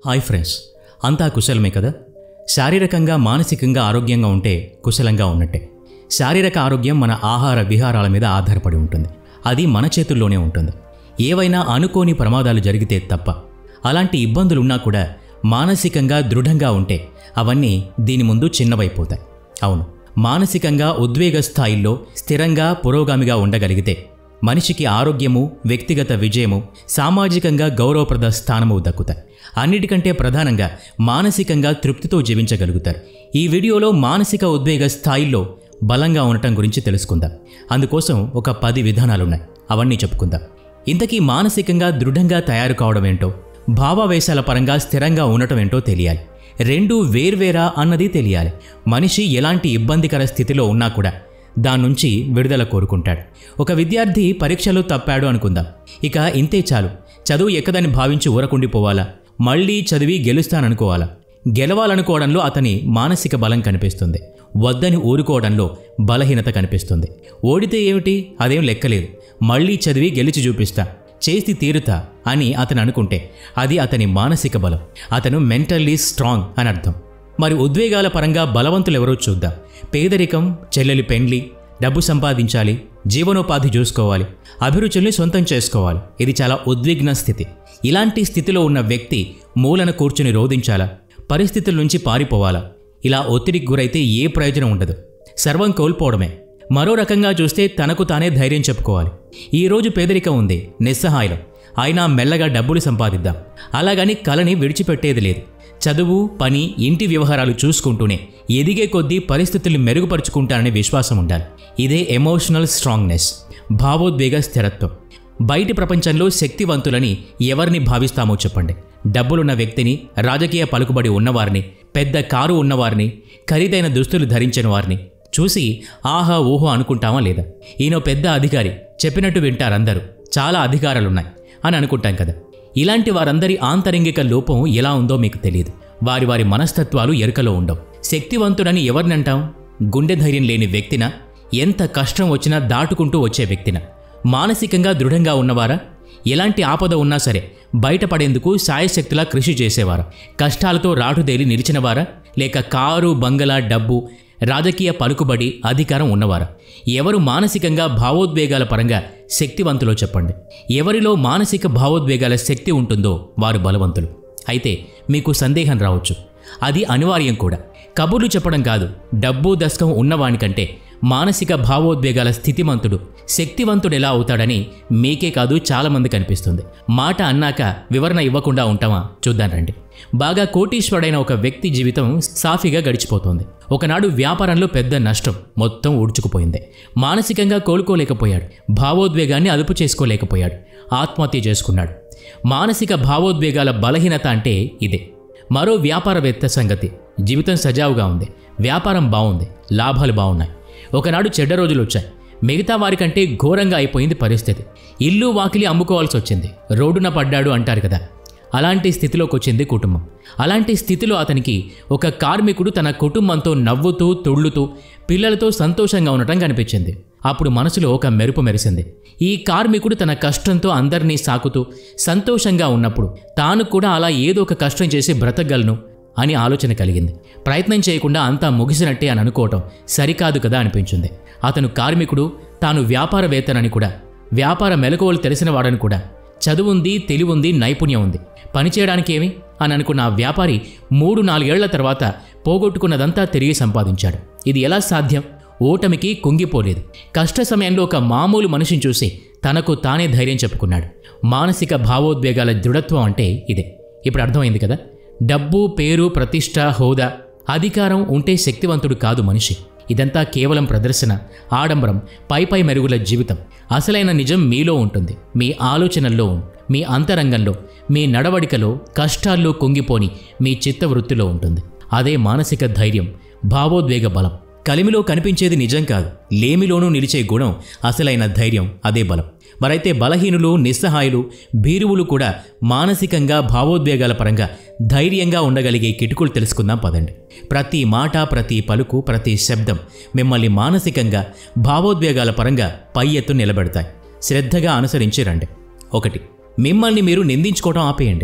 hi friends అంతా కుశలమే కదా శారీరకంగా మానసికంగా ఆరోగ్యంగా ఉంటే కుశలంగా ఉన్నట్టే శారీరక ఆరోగ్యం మన ఆహార విహారాల మీద ఆధారపడి ఉంటుంది అది మన చేతుల్లోనే ఉంటుంది ఏవైనా అనుకోని ప్రమాదాలు జరిగితే తప్ప అలాంటి ఇబ్బందులున్నా కూడా మానసికంగా దృఢంగా ఉంటే అవన్నీ దీని ముందు చిన్నవైపోతాయి అవును మానసికంగా ఉద్వేగ స్థాయిల్లో స్థిరంగా పురోగామిగా ఉండగలిగితే మనిషికి ఆరోగ్యము వ్యక్తిగత విజయము సామాజికంగా గౌరవప్రద స్థానము దక్కుతాయి అన్నిటికంటే ప్రధానంగా మానసికంగా తృప్తితో జీవించగలుగుతారు ఈ వీడియోలో మానసిక ఉద్వేగ స్థాయిల్లో బలంగా ఉండటం గురించి తెలుసుకుందాం అందుకోసం ఒక పది విధానాలున్నాయి అవన్నీ చెప్పుకుందాం ఇంతకీ మానసికంగా దృఢంగా తయారు కావడం ఏంటో భావావేశాల పరంగా స్థిరంగా ఉండటం ఏంటో తెలియాలి రెండు వేర్వేరా అన్నది తెలియాలి మనిషి ఎలాంటి ఇబ్బందికర స్థితిలో ఉన్నా కూడా దాని నుంచి విడుదల కోరుకుంటాడు ఒక విద్యార్థి పరీక్షలో తప్పాడు అనుకుందాం ఇక ఇంతే చాలు చదువు ఎక్కదని భావించి ఊరకుండిపోవాలా మళ్ళీ చదివి గెలుస్తాననుకోవాలా గెలవాలనుకోవడంలో అతని మానసిక బలం కనిపిస్తుంది వద్దని ఊరుకోవడంలో బలహీనత కనిపిస్తుంది ఓడితే ఏమిటి అదేం లెక్కలేదు మళ్ళీ చదివి గెలిచి చూపిస్తా చేసి తీరుతా అని అతను అనుకుంటే అది అతని మానసిక బలం అతను మెంటల్లీ స్ట్రాంగ్ అని అర్థం మరి ఉద్వేగాల పరంగా బలవంతులెవరో చూద్దాం పేదరికం చెల్లెలి పెండ్లి డబ్బు సంపాదించాలి జీవనోపాధి చూసుకోవాలి అభిరుచుల్ని సొంతం చేసుకోవాలి ఇది చాలా ఉద్విగ్న స్థితి ఇలాంటి స్థితిలో ఉన్న వ్యక్తి మూలన కూర్చుని రోధించాలా పరిస్థితుల నుంచి పారిపోవాలా ఇలా ఒత్తిడికి గురైతే ఏ ప్రయోజనం ఉండదు సర్వం కోల్పోవడమే మరో రకంగా చూస్తే తనకు తానే ధైర్యం చెప్పుకోవాలి ఈరోజు పేదరికం ఉంది నిస్సహాయం అయినా మెల్లగా డబ్బులు సంపాదిద్దాం అలాగని కలని విడిచిపెట్టేది లేదు చదువు పని ఇంటి వ్యవహారాలు చూసుకుంటూనే ఎదిగే కొద్దీ పరిస్థితుల్ని మెరుగుపరుచుకుంటాననే విశ్వాసం ఉండాలి ఇదే ఎమోషనల్ స్ట్రాంగ్నెస్ భావోద్వేగ స్థిరత్వం బయటి ప్రపంచంలో శక్తివంతులని ఎవరిని భావిస్తామో చెప్పండి డబ్బులున్న వ్యక్తిని రాజకీయ పలుకుబడి ఉన్నవారిని పెద్ద కారు ఉన్నవారిని ఖరీదైన దుస్తులు ధరించిన వారిని చూసి ఆహా ఊహో అనుకుంటామా లేదా ఈయన పెద్ద అధికారి చెప్పినట్టు వింటారందరూ చాలా అధికారాలున్నాయి అని అనుకుంటాం కదా ఇలాంటి వారందరి ఆంతరంగిక లోపం ఎలా ఉందో మీకు తెలియదు వారి వారి మనస్తత్వాలు ఎరుకలో ఉండవు శక్తివంతుడని ఎవరినంటాం గుండె ధైర్యం లేని వ్యక్తిన ఎంత కష్టం వచ్చినా దాటుకుంటూ వచ్చే వ్యక్తిన మానసికంగా దృఢంగా ఉన్నవారా ఎలాంటి ఆపద ఉన్నా సరే బయటపడేందుకు సాయశక్తులా కృషి చేసేవారా కష్టాలతో రాటుదేలి నిలిచినవారా లేక కారు బంగళా డబ్బు రాజకీయ పలుకుబడి అధికారం ఉన్నవారా ఎవరు మానసికంగా భావోద్వేగాల పరంగా శక్తివంతులో చెప్పండి ఎవరిలో మానసిక భావోద్వేగాల శక్తి ఉంటుందో వారు బలవంతులు అయితే మీకు సందేహం రావచ్చు అది అనివార్యం కూడా కబుర్లు చెప్పడం కాదు డబ్బు దశకం ఉన్నవానికంటే మానసిక భావోద్వేగాల స్థితిమంతుడు శక్తివంతుడు ఎలా అవుతాడని మీకే కాదు చాలామంది కనిపిస్తుంది మాట అన్నాక వివరణ ఇవ్వకుండా ఉంటామా చూద్దాం రండి బాగా కోటీశ్వరుడైన ఒక వ్యక్తి జీవితం సాఫీగా గడిచిపోతుంది ఒకనాడు వ్యాపారంలో పెద్ద నష్టం మొత్తం ఊడ్చుకుపోయింది మానసికంగా కోలుకోలేకపోయాడు భావోద్వేగాన్ని అదుపు చేసుకోలేకపోయాడు ఆత్మహత్య చేసుకున్నాడు మానసిక భావోద్వేగాల బలహీనత అంటే ఇదే మరో వ్యాపారవేత్త సంగతి జీవితం సజావుగా ఉంది వ్యాపారం బాగుంది లాభాలు బాగున్నాయి ఒకనాడు చెడ్డ రోజులు వచ్చాయి మిగతా వారికంటే ఘోరంగా అయిపోయింది పరిస్థితి ఇల్లు వాకిలి అమ్ముకోవాల్సి వచ్చింది రోడ్డున పడ్డాడు అంటారు కదా అలాంటి స్థితిలోకి వచ్చింది కుటుంబం అలాంటి స్థితిలో అతనికి ఒక కార్మికుడు తన కుటుంబంతో నవ్వుతూ తుళ్ళుతూ పిల్లలతో సంతోషంగా ఉండటం కనిపించింది అప్పుడు మనసులో ఒక మెరుపు మెరిసింది ఈ కార్మికుడు తన కష్టంతో అందరినీ సాకుతూ సంతోషంగా ఉన్నప్పుడు తాను కూడా అలా ఏదో ఒక కష్టం చేసి బ్రతకగలను అని ఆలోచన కలిగింది ప్రయత్నం చేయకుండా అంతా ముగిసినట్టే అని అనుకోవటం సరికాదు కదా అనిపించింది అతను కార్మికుడు తాను వ్యాపారవేత్తనని కూడా వ్యాపార మెలకువలు తెలిసినవాడని కూడా చదువుంది తెలివుంది నైపుణ్యం ఉంది పనిచేయడానికి ఏమి అని అనుకున్న ఆ వ్యాపారి మూడు నాలుగేళ్ల తర్వాత పోగొట్టుకున్నదంతా తిరిగి సంపాదించాడు ఇది ఎలా సాధ్యం ఓటమికి కుంగిపోలేదు కష్ట సమయంలో ఒక మామూలు మనిషిని చూసి తనకు తానే ధైర్యం చెప్పుకున్నాడు మానసిక భావోద్వేగాల దృఢత్వం అంటే ఇదే ఇప్పుడు అర్థమైంది కదా డబ్బు పేరు ప్రతిష్ట హోదా అధికారం ఉంటే శక్తివంతుడు కాదు మనిషి ఇదంతా కేవలం ప్రదర్శన ఆడంబరం పై పై మెరుగుల జీవితం అసలైన నిజం మీలో ఉంటుంది మీ ఆలోచనల్లో మీ అంతరంగంలో మీ నడవడికలో కష్టాల్లో కుంగిపోని మీ చిత్తవృత్తిలో ఉంటుంది అదే మానసిక ధైర్యం భావోద్వేగ బలం కలిమిలో కనిపించేది నిజం కాదు లేమిలోనూ నిలిచే గుణం అసలైన ధైర్యం అదే బలం మరైతే బలహీనులు నిస్సహాయులు భీరువులు కూడా మానసికంగా భావోద్వేగాల పరంగా ధైర్యంగా ఉండగలిగే కిటుకులు తెలుసుకుందాం పదండి ప్రతి మాట ప్రతి పలుకు ప్రతి శబ్దం మిమ్మల్ని మానసికంగా భావోద్వేగాల పరంగా పై ఎత్తు నిలబెడతాయి శ్రద్ధగా అనుసరించి రండి ఒకటి మిమ్మల్ని మీరు నిందించుకోవడం ఆపేయండి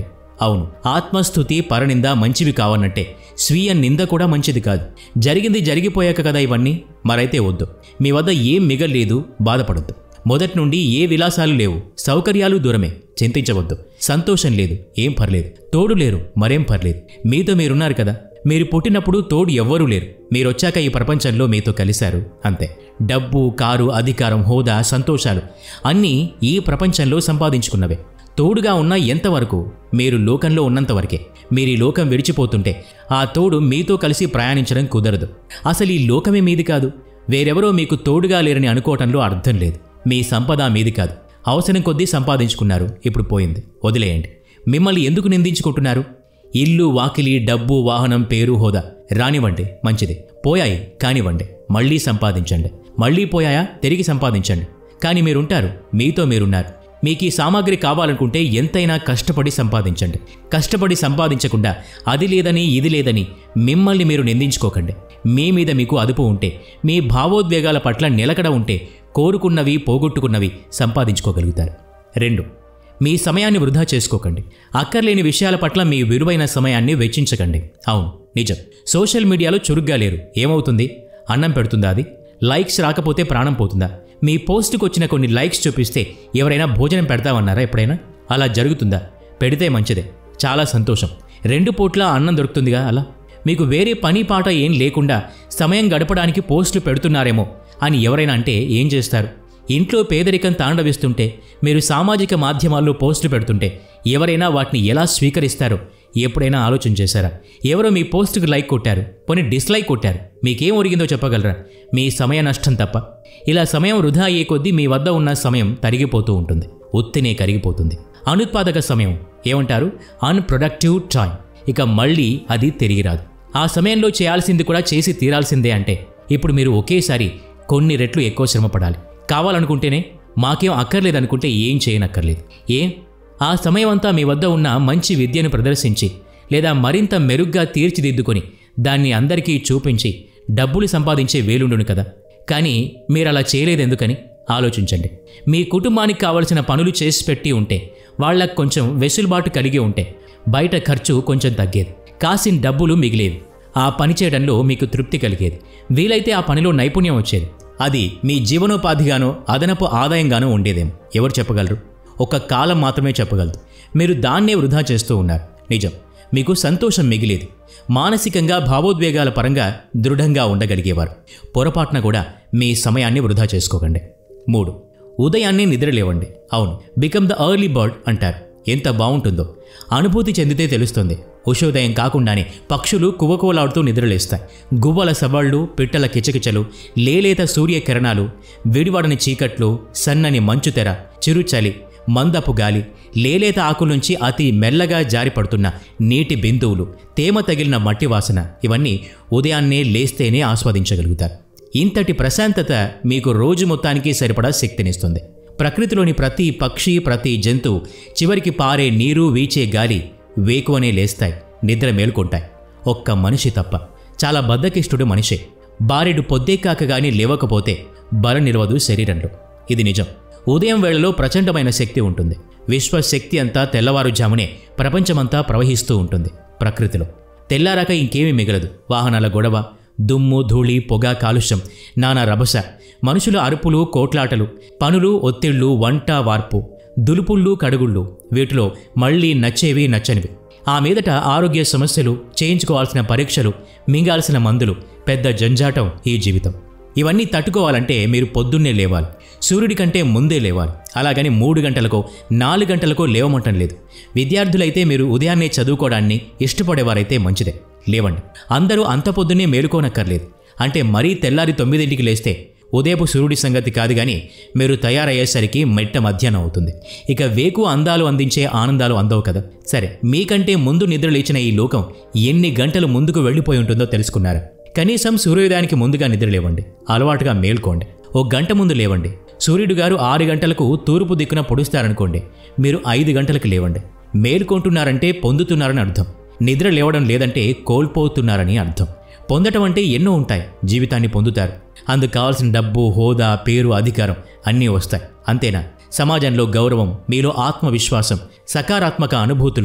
అవును ఆత్మస్థుతి పరనింద మంచివి కావన్నట్టే స్వీయ నింద కూడా మంచిది కాదు జరిగింది జరిగిపోయాక కదా ఇవన్నీ మరైతే వద్దు మీ వద్ద ఏం మిగల్లేదు బాధపడొద్దు మొదటి నుండి ఏ విలాసాలు లేవు సౌకర్యాలు దూరమే చింతించవద్దు సంతోషం లేదు ఏం పర్లేదు తోడు లేరు మరేం పర్లేదు మీతో మీరున్నారు కదా మీరు పుట్టినప్పుడు తోడు ఎవ్వరూ లేరు మీరొచ్చాక ఈ ప్రపంచంలో మీతో కలిశారు అంతే డబ్బు కారు అధికారం హోదా సంతోషాలు అన్నీ ఈ ప్రపంచంలో సంపాదించుకున్నవే తోడుగా ఉన్న ఎంతవరకు మీరు లోకంలో ఉన్నంతవరకే మీరు ఈ లోకం విడిచిపోతుంటే ఆ తోడు మీతో కలిసి ప్రయాణించడం కుదరదు అసలు ఈ లోకమే మీది కాదు వేరెవరో మీకు తోడుగా లేరని అనుకోవటంలో అర్థం లేదు మీ సంపద మీది కాదు అవసరం కొద్దీ సంపాదించుకున్నారు ఇప్పుడు పోయింది వదిలేయండి మిమ్మల్ని ఎందుకు నిందించుకుంటున్నారు ఇల్లు వాకిలి డబ్బు వాహనం పేరు హోదా రానివ్వండి మంచిది పోయాయి కానివ్వండి మళ్ళీ సంపాదించండి మళ్ళీ పోయాయా తిరిగి సంపాదించండి కానీ మీరుంటారు మీతో మీరున్నారు మీకు ఈ సామాగ్రి కావాలనుకుంటే ఎంతైనా కష్టపడి సంపాదించండి కష్టపడి సంపాదించకుండా అది లేదని ఇది లేదని మిమ్మల్ని మీరు నిందించుకోకండి మీ మీద మీకు అదుపు ఉంటే మీ భావోద్వేగాల పట్ల నిలకడ ఉంటే కోరుకున్నవి పోగొట్టుకున్నవి సంపాదించుకోగలుగుతారు రెండు మీ సమయాన్ని వృధా చేసుకోకండి అక్కర్లేని విషయాల పట్ల మీ విలువైన సమయాన్ని వెచ్చించకండి అవును నిజం సోషల్ మీడియాలో చురుగ్గా లేరు ఏమవుతుంది అన్నం పెడుతుందా అది లైక్స్ రాకపోతే ప్రాణం పోతుందా మీ పోస్ట్కి వచ్చిన కొన్ని లైక్స్ చూపిస్తే ఎవరైనా భోజనం పెడతామన్నారా ఎప్పుడైనా అలా జరుగుతుందా పెడితే మంచిదే చాలా సంతోషం రెండు పూట్ల అన్నం దొరుకుతుందిగా అలా మీకు వేరే పని పాట ఏం లేకుండా సమయం గడపడానికి పోస్టులు పెడుతున్నారేమో అని ఎవరైనా అంటే ఏం చేస్తారు ఇంట్లో పేదరికం తాండవిస్తుంటే మీరు సామాజిక మాధ్యమాల్లో పోస్టులు పెడుతుంటే ఎవరైనా వాటిని ఎలా స్వీకరిస్తారో ఎప్పుడైనా ఆలోచన చేశారా ఎవరో మీ పోస్టుకు లైక్ కొట్టారు పోనీ డిస్లైక్ కొట్టారు మీకేం ఒరిగిందో చెప్పగలరా మీ సమయ నష్టం తప్ప ఇలా సమయం వృధా అయ్యే కొద్దీ మీ వద్ద ఉన్న సమయం తరిగిపోతూ ఉంటుంది ఒత్తినే కరిగిపోతుంది అనుత్పాదక సమయం ఏమంటారు అన్ప్రొడక్టివ్ టైం ఇక మళ్ళీ అది తిరిగి రాదు ఆ సమయంలో చేయాల్సింది కూడా చేసి తీరాల్సిందే అంటే ఇప్పుడు మీరు ఒకేసారి కొన్ని రెట్లు ఎక్కువ శ్రమపడాలి కావాలనుకుంటేనే మాకేం అక్కర్లేదనుకుంటే ఏం చేయనక్కర్లేదు ఏం ఆ సమయం అంతా మీ వద్ద ఉన్న మంచి విద్యను ప్రదర్శించి లేదా మరింత మెరుగ్గా తీర్చిదిద్దుకొని దాన్ని అందరికీ చూపించి డబ్బులు సంపాదించే వేలుండును కదా కానీ మీరు అలా చేయలేదెందుకని ఆలోచించండి మీ కుటుంబానికి కావలసిన పనులు చేసి పెట్టి ఉంటే వాళ్ళకు కొంచెం వెసులుబాటు కలిగి ఉంటే బయట ఖర్చు కొంచెం తగ్గేది కాసిన డబ్బులు మిగిలేవి ఆ పని చేయడంలో మీకు తృప్తి కలిగేది వీలైతే ఆ పనిలో నైపుణ్యం వచ్చేది అది మీ జీవనోపాధిగానో అదనపు ఆదాయంగానో ఉండేదేమో ఎవరు చెప్పగలరు ఒక కాలం మాత్రమే చెప్పగలదు మీరు దాన్నే వృధా చేస్తూ ఉన్నారు నిజం మీకు సంతోషం మిగిలేది మానసికంగా భావోద్వేగాల పరంగా దృఢంగా ఉండగలిగేవారు పొరపాటున కూడా మీ సమయాన్ని వృధా చేసుకోకండి మూడు ఉదయాన్నే నిద్రలేవండి అవును బికమ్ ద ఎర్లీ బర్డ్ అంటారు ఎంత బాగుంటుందో అనుభూతి చెందితే తెలుస్తుంది ఉషోదయం కాకుండానే పక్షులు కువకువలాడుతూ నిద్రలేస్తాయి గువ్వల సవాళ్లు పిట్టల కిచకిచలు లేలేత సూర్యకిరణాలు విడివడని చీకట్లు సన్నని మంచుతెర చిరుచలి మందపు గాలి లేలేత ఆకులుంచి అతి మెల్లగా జారిపడుతున్న నీటి బిందువులు తేమ తగిలిన మట్టి వాసన ఇవన్నీ ఉదయాన్నే లేస్తేనే ఆస్వాదించగలుగుతారు ఇంతటి ప్రశాంతత మీకు రోజు మొత్తానికి సరిపడా శక్తినిస్తుంది ప్రకృతిలోని ప్రతి పక్షి ప్రతి జంతువు చివరికి పారే నీరు వీచే గాలి వేకువనే లేస్తాయి నిద్ర మేల్కొంటాయి ఒక్క మనిషి తప్ప చాలా బద్దకిష్టుడు మనిషే బారెడు పొద్దేకాక గాని లేవకపోతే బలం నిలవదు శరీరంలో ఇది నిజం ఉదయం వేళలో ప్రచండమైన శక్తి ఉంటుంది విశ్వశక్తి అంతా తెల్లవారుజామునే ప్రపంచమంతా ప్రవహిస్తూ ఉంటుంది ప్రకృతిలో తెల్లారాక ఇంకేమీ మిగలదు వాహనాల గొడవ దుమ్ము ధూళి పొగ కాలుష్యం నానా రభస మనుషుల అరుపులు కోట్లాటలు పనులు ఒత్తిళ్లు వంట వార్పు దులుపుళ్ళు కడుగుళ్ళు వీటిలో మళ్ళీ నచ్చేవి నచ్చనివి ఆ మీదట ఆరోగ్య సమస్యలు చేయించుకోవాల్సిన పరీక్షలు మింగాల్సిన మందులు పెద్ద జంజాటం ఈ జీవితం ఇవన్నీ తట్టుకోవాలంటే మీరు పొద్దున్నే లేవాలి సూర్యుడి కంటే ముందే లేవాలి అలాగని మూడు గంటలకో నాలుగు గంటలకో లేవమంటం లేదు విద్యార్థులైతే మీరు ఉదయాన్నే చదువుకోవడాన్ని ఇష్టపడేవారైతే మంచిదే లేవండి అందరూ అంత పొద్దున్నే మేలుకోనక్కర్లేదు అంటే మరీ తెల్లారి తొమ్మిదింటికి లేస్తే ఉదయపు సూర్యుడి సంగతి కాదు కానీ మీరు తయారయ్యేసరికి మెట్ట మధ్యాహ్నం అవుతుంది ఇక వేకు అందాలు అందించే ఆనందాలు అందవు కదా సరే మీకంటే ముందు నిద్ర లేచిన ఈ లోకం ఎన్ని గంటలు ముందుకు వెళ్ళిపోయి ఉంటుందో తెలుసుకున్నారు కనీసం సూర్యోదయానికి ముందుగా నిద్ర లేవండి అలవాటుగా మేల్కోండి ఓ గంట ముందు లేవండి సూర్యుడు గారు ఆరు గంటలకు తూర్పు దిక్కున పొడుస్తారనుకోండి మీరు ఐదు గంటలకు లేవండి మేల్కొంటున్నారంటే పొందుతున్నారని అర్థం నిద్ర లేవడం లేదంటే కోల్పోతున్నారని అర్థం పొందటం అంటే ఎన్నో ఉంటాయి జీవితాన్ని పొందుతారు అందుకు కావాల్సిన డబ్బు హోదా పేరు అధికారం అన్నీ వస్తాయి అంతేనా సమాజంలో గౌరవం మీలో ఆత్మవిశ్వాసం సకారాత్మక అనుభూతులు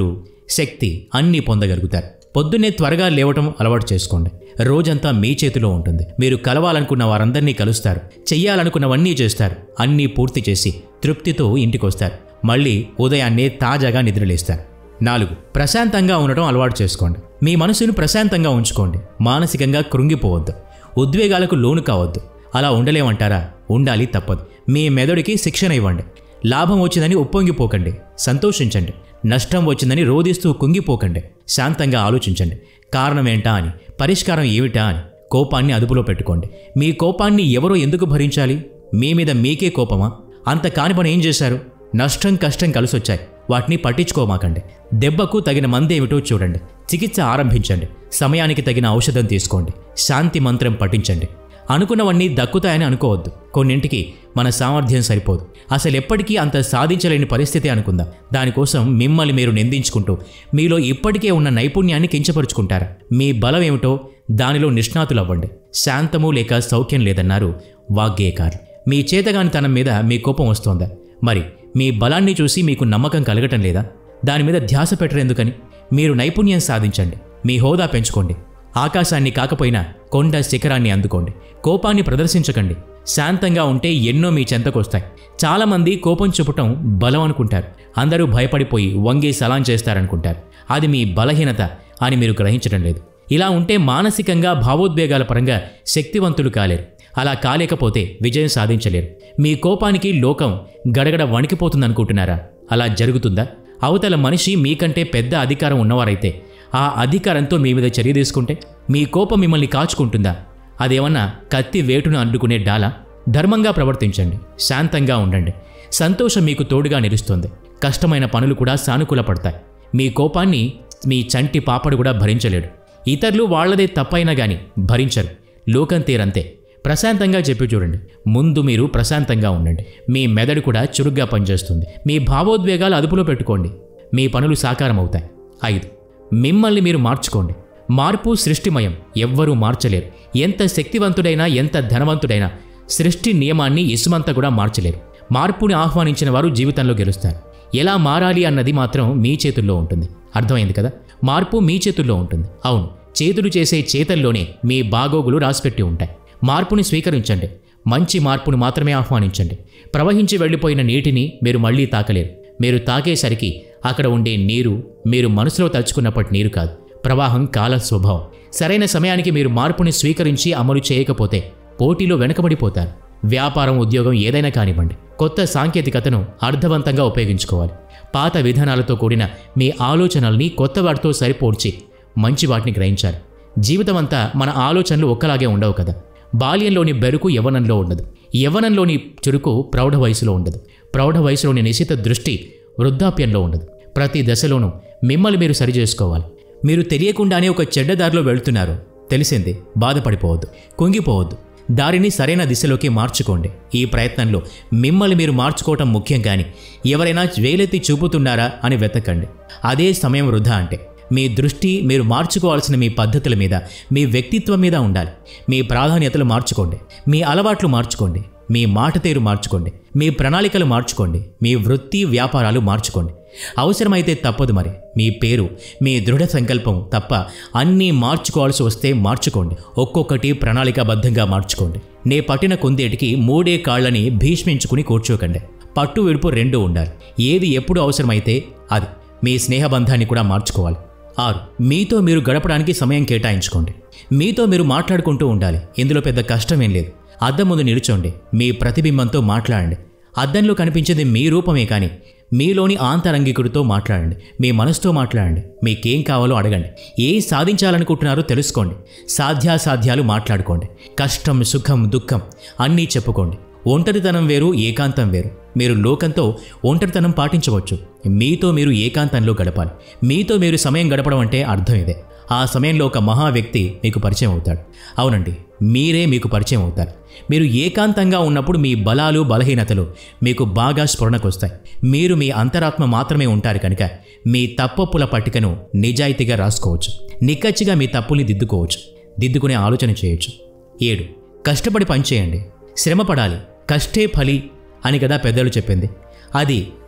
శక్తి అన్నీ పొందగలుగుతారు పొద్దున్నే త్వరగా లేవటం అలవాటు చేసుకోండి రోజంతా మీ చేతిలో ఉంటుంది మీరు కలవాలనుకున్న వారందరినీ కలుస్తారు చెయ్యాలనుకున్నవన్నీ చేస్తారు అన్నీ పూర్తి చేసి తృప్తితో ఇంటికొస్తారు మళ్ళీ ఉదయాన్నే తాజాగా నిద్రలేస్తారు నాలుగు ప్రశాంతంగా ఉండటం అలవాటు చేసుకోండి మీ మనసును ప్రశాంతంగా ఉంచుకోండి మానసికంగా కృంగిపోవద్దు ఉద్వేగాలకు లోను కావద్దు అలా ఉండలేమంటారా ఉండాలి తప్పదు మీ మెదడుకి శిక్షణ ఇవ్వండి లాభం వచ్చిందని ఉప్పొంగిపోకండి సంతోషించండి నష్టం వచ్చిందని రోధిస్తూ కుంగిపోకండి శాంతంగా ఆలోచించండి కారణం ఏంటా అని పరిష్కారం ఏమిటా అని కోపాన్ని అదుపులో పెట్టుకోండి మీ కోపాన్ని ఎవరో ఎందుకు భరించాలి మీ మీద మీకే కోపమా అంత కాని పని ఏం చేశారు నష్టం కష్టం కలిసొచ్చాయి వాటిని పట్టించుకోమాకండి దెబ్బకు తగిన మందేమిటో చూడండి చికిత్స ఆరంభించండి సమయానికి తగిన ఔషధం తీసుకోండి శాంతి మంత్రం పఠించండి అనుకున్నవన్నీ దక్కుతాయని అనుకోవద్దు కొన్నింటికి మన సామర్థ్యం సరిపోదు అసలు ఎప్పటికీ అంత సాధించలేని పరిస్థితి అనుకుందాం దానికోసం మిమ్మల్ని మీరు నిందించుకుంటూ మీలో ఇప్పటికే ఉన్న నైపుణ్యాన్ని కించపరుచుకుంటారా మీ బలం ఏమిటో దానిలో నిష్ణాతులవ్వండి శాంతము లేక సౌఖ్యం లేదన్నారు వాగ్గేయకారులు మీ చేతగానితనం మీద మీ కోపం వస్తోందా మరి మీ బలాన్ని చూసి మీకు నమ్మకం కలగటం లేదా దాని మీద ధ్యాస పెట్టరెందుకని మీరు నైపుణ్యం సాధించండి మీ హోదా పెంచుకోండి ఆకాశాన్ని కాకపోయినా కొండ శిఖరాన్ని అందుకోండి కోపాన్ని ప్రదర్శించకండి శాంతంగా ఉంటే ఎన్నో మీ చెంతకొస్తాయి చాలామంది కోపం చూపటం బలం అనుకుంటారు అందరూ భయపడిపోయి వంగి సలాం చేస్తారనుకుంటారు అది మీ బలహీనత అని మీరు గ్రహించడం లేదు ఇలా ఉంటే మానసికంగా భావోద్వేగాల పరంగా శక్తివంతులు కాలేరు అలా కాలేకపోతే విజయం సాధించలేరు మీ కోపానికి లోకం గడగడ వణికిపోతుందనుకుంటున్నారా అలా జరుగుతుందా అవతల మనిషి మీకంటే పెద్ద అధికారం ఉన్నవారైతే ఆ అధికారంతో మీ మీద చర్య తీసుకుంటే మీ కోపం మిమ్మల్ని కాచుకుంటుందా అదేమన్నా కత్తి వేటును అండుకునే డాలా ధర్మంగా ప్రవర్తించండి శాంతంగా ఉండండి సంతోషం మీకు తోడుగా నిలుస్తుంది కష్టమైన పనులు కూడా సానుకూల పడతాయి మీ కోపాన్ని మీ చంటి పాపడు కూడా భరించలేడు ఇతరులు వాళ్లదే తప్పైనా గాని భరించరు లోకం తీరంతే ప్రశాంతంగా చెప్పి చూడండి ముందు మీరు ప్రశాంతంగా ఉండండి మీ మెదడు కూడా చురుగ్గా పనిచేస్తుంది మీ భావోద్వేగాలు అదుపులో పెట్టుకోండి మీ పనులు సాకారం అవుతాయి ఐదు మిమ్మల్ని మీరు మార్చుకోండి మార్పు సృష్టిమయం ఎవ్వరూ మార్చలేరు ఎంత శక్తివంతుడైనా ఎంత ధనవంతుడైనా సృష్టి నియమాన్ని ఇసుమంతా కూడా మార్చలేరు మార్పుని ఆహ్వానించిన వారు జీవితంలో గెలుస్తారు ఎలా మారాలి అన్నది మాత్రం మీ చేతుల్లో ఉంటుంది అర్థమైంది కదా మార్పు మీ చేతుల్లో ఉంటుంది అవును చేతులు చేసే చేతల్లోనే మీ బాగోగులు రాసిపెట్టి ఉంటాయి మార్పుని స్వీకరించండి మంచి మార్పును మాత్రమే ఆహ్వానించండి ప్రవహించి వెళ్ళిపోయిన నీటిని మీరు మళ్ళీ తాకలేరు మీరు తాకేసరికి అక్కడ ఉండే నీరు మీరు మనసులో తలుచుకున్నప్పటి నీరు కాదు ప్రవాహం కాల స్వభావం సరైన సమయానికి మీరు మార్పుని స్వీకరించి అమలు చేయకపోతే పోటీలో వెనకబడిపోతారు వ్యాపారం ఉద్యోగం ఏదైనా కానివ్వండి కొత్త సాంకేతికతను అర్థవంతంగా ఉపయోగించుకోవాలి పాత విధానాలతో కూడిన మీ ఆలోచనల్ని కొత్త వాటితో సరిపోడ్చి మంచి వాటిని గ్రహించాలి జీవితం అంతా మన ఆలోచనలు ఒక్కలాగే ఉండవు కదా బాల్యంలోని బెరుకు యవ్వనంలో ఉండదు యవ్వనంలోని చురుకు ప్రౌఢ వయసులో ఉండదు ప్రౌఢ వయసులోని నిశిత దృష్టి వృద్ధాప్యంలో ఉండదు ప్రతి దశలోనూ మిమ్మల్ని మీరు సరిచేసుకోవాలి మీరు తెలియకుండానే ఒక చెడ్డ దారిలో వెళ్తున్నారు తెలిసింది బాధపడిపోవద్దు కుంగిపోవద్దు దారిని సరైన దిశలోకి మార్చుకోండి ఈ ప్రయత్నంలో మిమ్మల్ని మీరు మార్చుకోవటం ముఖ్యం కానీ ఎవరైనా వేలెత్తి చూపుతున్నారా అని వెతకండి అదే సమయం వృధా అంటే మీ దృష్టి మీరు మార్చుకోవాల్సిన మీ పద్ధతుల మీద మీ వ్యక్తిత్వం మీద ఉండాలి మీ ప్రాధాన్యతలు మార్చుకోండి మీ అలవాట్లు మార్చుకోండి మీ మాట తీరు మార్చుకోండి మీ ప్రణాళికలు మార్చుకోండి మీ వృత్తి వ్యాపారాలు మార్చుకోండి అవసరమైతే తప్పదు మరి మీ పేరు మీ దృఢ సంకల్పం తప్ప అన్నీ మార్చుకోవాల్సి వస్తే మార్చుకోండి ఒక్కొక్కటి ప్రణాళికాబద్ధంగా మార్చుకోండి నే పట్టిన కుందేటికి మూడే కాళ్ళని భీష్మించుకుని కూర్చోకండి పట్టు విడుపు రెండు ఉండాలి ఏది ఎప్పుడు అవసరమైతే అది మీ స్నేహబంధాన్ని కూడా మార్చుకోవాలి ఆరు మీతో మీరు గడపడానికి సమయం కేటాయించుకోండి మీతో మీరు మాట్లాడుకుంటూ ఉండాలి ఇందులో పెద్ద కష్టమేం లేదు అద్దం ముందు నిలుచోండి మీ ప్రతిబింబంతో మాట్లాడండి అద్దంలో కనిపించేది మీ రూపమే కానీ మీలోని ఆంతరంగికుడితో మాట్లాడండి మీ మనసుతో మాట్లాడండి మీకేం కావాలో అడగండి ఏ సాధించాలనుకుంటున్నారో తెలుసుకోండి సాధ్యాసాధ్యాలు మాట్లాడుకోండి కష్టం సుఖం దుఃఖం అన్నీ చెప్పుకోండి ఒంటరితనం వేరు ఏకాంతం వేరు మీరు లోకంతో ఒంటరితనం పాటించవచ్చు మీతో మీరు ఏకాంతంలో గడపాలి మీతో మీరు సమయం గడపడం అంటే అర్థం ఇదే ఆ సమయంలో ఒక మహా వ్యక్తి మీకు పరిచయం అవుతాడు అవునండి మీరే మీకు పరిచయం అవుతారు మీరు ఏకాంతంగా ఉన్నప్పుడు మీ బలాలు బలహీనతలు మీకు బాగా స్ఫురణకొస్తాయి మీరు మీ అంతరాత్మ మాత్రమే ఉంటారు కనుక మీ తప్పొప్పుల పట్టికను నిజాయితీగా రాసుకోవచ్చు నిక్కచ్చిగా మీ తప్పుల్ని దిద్దుకోవచ్చు దిద్దుకునే ఆలోచన చేయొచ్చు ఏడు కష్టపడి పనిచేయండి శ్రమ పడాలి కష్టే ఫలి అని కదా పెద్దలు చెప్పింది అది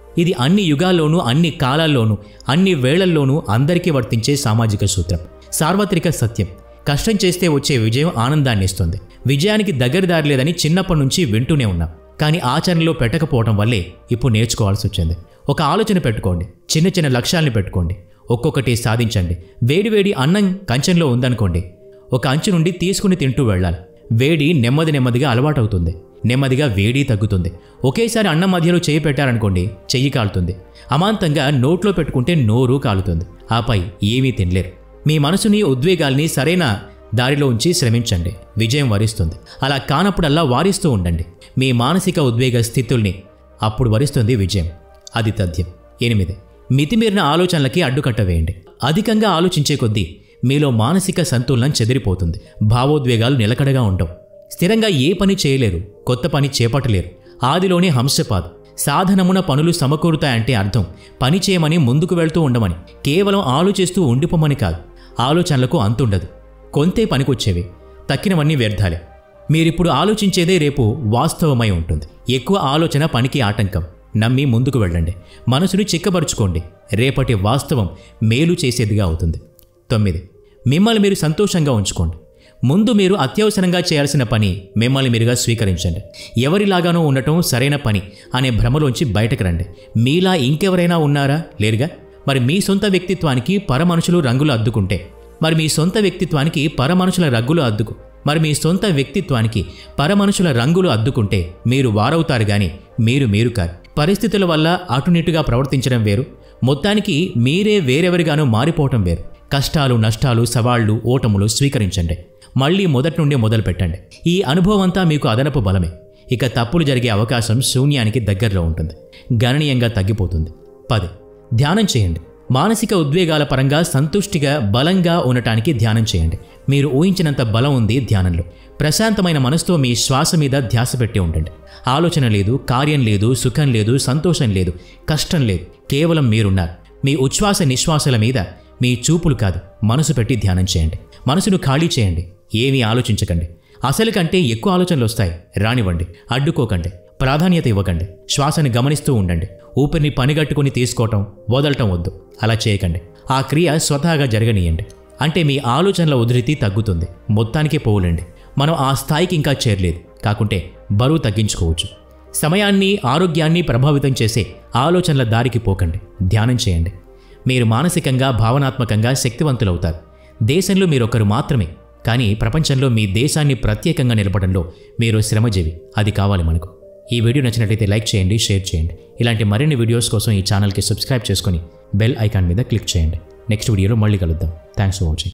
ఇది అన్ని యుగాల్లోనూ అన్ని కాలాల్లోనూ అన్ని వేళల్లోనూ అందరికీ వర్తించే సామాజిక సూత్రం సార్వత్రిక సత్యం కష్టం చేస్తే వచ్చే విజయం ఆనందాన్ని ఇస్తుంది విజయానికి దగ్గర దారి లేదని చిన్నప్పటి నుంచి వింటూనే ఉన్నాం కానీ ఆచరణలో పెట్టకపోవడం వల్లే ఇప్పుడు నేర్చుకోవాల్సి వచ్చింది ఒక ఆలోచన పెట్టుకోండి చిన్న చిన్న లక్ష్యాల్ని పెట్టుకోండి ఒక్కొక్కటి సాధించండి వేడివేడి అన్నం కంచంలో ఉందనుకోండి ఒక అంచు నుండి తీసుకుని తింటూ వెళ్ళాలి వేడి నెమ్మది నెమ్మదిగా అలవాటవుతుంది నెమ్మదిగా వేడి తగ్గుతుంది ఒకేసారి అన్నం మధ్యలో చేయి పెట్టారనుకోండి చెయ్యి కాలుతుంది అమాంతంగా నోట్లో పెట్టుకుంటే నోరు కాలుతుంది ఆపై ఏమీ తినలేరు మీ మనసుని ఉద్వేగాల్ని సరైన దారిలో ఉంచి శ్రమించండి విజయం వరిస్తుంది అలా కానప్పుడల్లా వారిస్తూ ఉండండి మీ మానసిక ఉద్వేగ స్థితుల్ని అప్పుడు వరిస్తుంది విజయం అది తథ్యం ఎనిమిది మితిమీరిన ఆలోచనలకి అడ్డుకట్ట వేయండి అధికంగా ఆలోచించే కొద్దీ మీలో మానసిక సంతులనం చెదిరిపోతుంది భావోద్వేగాలు నిలకడగా ఉండవు స్థిరంగా ఏ పని చేయలేరు కొత్త పని చేపట్టలేరు ఆదిలోనే హంసపాద్ సాధనమున పనులు సమకూరుతాయంటే అర్థం పని చేయమని ముందుకు వెళ్తూ ఉండమని కేవలం ఆలోచిస్తూ ఉండిపోమని కాదు ఆలోచనలకు అంతుండదు కొంతే పనికొచ్చేవి తక్కినవన్నీ వ్యర్థాలే మీరిప్పుడు ఆలోచించేదే రేపు వాస్తవమై ఉంటుంది ఎక్కువ ఆలోచన పనికి ఆటంకం నమ్మి ముందుకు వెళ్ళండి మనసుని చిక్కబరుచుకోండి రేపటి వాస్తవం మేలు చేసేదిగా అవుతుంది తొమ్మిది మిమ్మల్ని మీరు సంతోషంగా ఉంచుకోండి ముందు మీరు అత్యవసరంగా చేయాల్సిన పని మిమ్మల్ని మీరుగా స్వీకరించండి ఎవరిలాగానో ఉండటం సరైన పని అనే భ్రమలోంచి బయటకు రండి మీలా ఇంకెవరైనా ఉన్నారా లేరుగా మరి మీ సొంత వ్యక్తిత్వానికి పరమనుషులు రంగులు అద్దుకుంటే మరి మీ సొంత వ్యక్తిత్వానికి పరమనుషుల రగ్గులు అద్దుకు మరి మీ సొంత వ్యక్తిత్వానికి పరమనుషుల రంగులు అద్దుకుంటే మీరు వారవుతారు గాని మీరు మీరు కారు పరిస్థితుల వల్ల అటునిటుగా ప్రవర్తించడం వేరు మొత్తానికి మీరే వేరెవరిగానో మారిపోవటం వేరు కష్టాలు నష్టాలు సవాళ్లు ఓటములు స్వీకరించండి మళ్ళీ మొదటి నుండి మొదలు పెట్టండి ఈ అనుభవం అంతా మీకు అదనపు బలమే ఇక తప్పులు జరిగే అవకాశం శూన్యానికి దగ్గరలో ఉంటుంది గణనీయంగా తగ్గిపోతుంది పది ధ్యానం చేయండి మానసిక ఉద్వేగాల పరంగా సంతుష్టిగా బలంగా ఉండటానికి ధ్యానం చేయండి మీరు ఊహించినంత బలం ఉంది ధ్యానంలో ప్రశాంతమైన మనసుతో మీ శ్వాస మీద ధ్యాస పెట్టి ఉండండి ఆలోచన లేదు కార్యం లేదు సుఖం లేదు సంతోషం లేదు కష్టం లేదు కేవలం మీరున్నారు మీ ఉచ్ఛ్వాస నిశ్వాసల మీద మీ చూపులు కాదు మనసు పెట్టి ధ్యానం చేయండి మనసును ఖాళీ చేయండి ఏమీ ఆలోచించకండి అసలు కంటే ఎక్కువ ఆలోచనలు వస్తాయి రానివ్వండి అడ్డుకోకండి ప్రాధాన్యత ఇవ్వకండి శ్వాసని గమనిస్తూ ఉండండి ఊపిరిని పనిగట్టుకుని తీసుకోవటం వదలటం వద్దు అలా చేయకండి ఆ క్రియ స్వతహాగా జరగనీయండి అంటే మీ ఆలోచనల ఉధృతి తగ్గుతుంది మొత్తానికే పోవులండి మనం ఆ స్థాయికి ఇంకా చేరలేదు కాకుంటే బరువు తగ్గించుకోవచ్చు సమయాన్ని ఆరోగ్యాన్ని ప్రభావితం చేసే ఆలోచనల దారికి పోకండి ధ్యానం చేయండి మీరు మానసికంగా భావనాత్మకంగా శక్తివంతులవుతారు దేశంలో మీరొకరు మాత్రమే కానీ ప్రపంచంలో మీ దేశాన్ని ప్రత్యేకంగా నిలపడంలో మీరు శ్రమజీవి అది కావాలి మనకు ఈ వీడియో నచ్చినట్లయితే లైక్ చేయండి షేర్ చేయండి ఇలాంటి మరిన్ని వీడియోస్ కోసం ఈ ఛానల్కి సబ్స్క్రైబ్ చేసుకొని బెల్ ఐకాన్ మీద క్లిక్ చేయండి నెక్స్ట్ వీడియోలో మళ్ళీ కలుద్దాం థ్యాంక్స్ ఫర్ వాచింగ్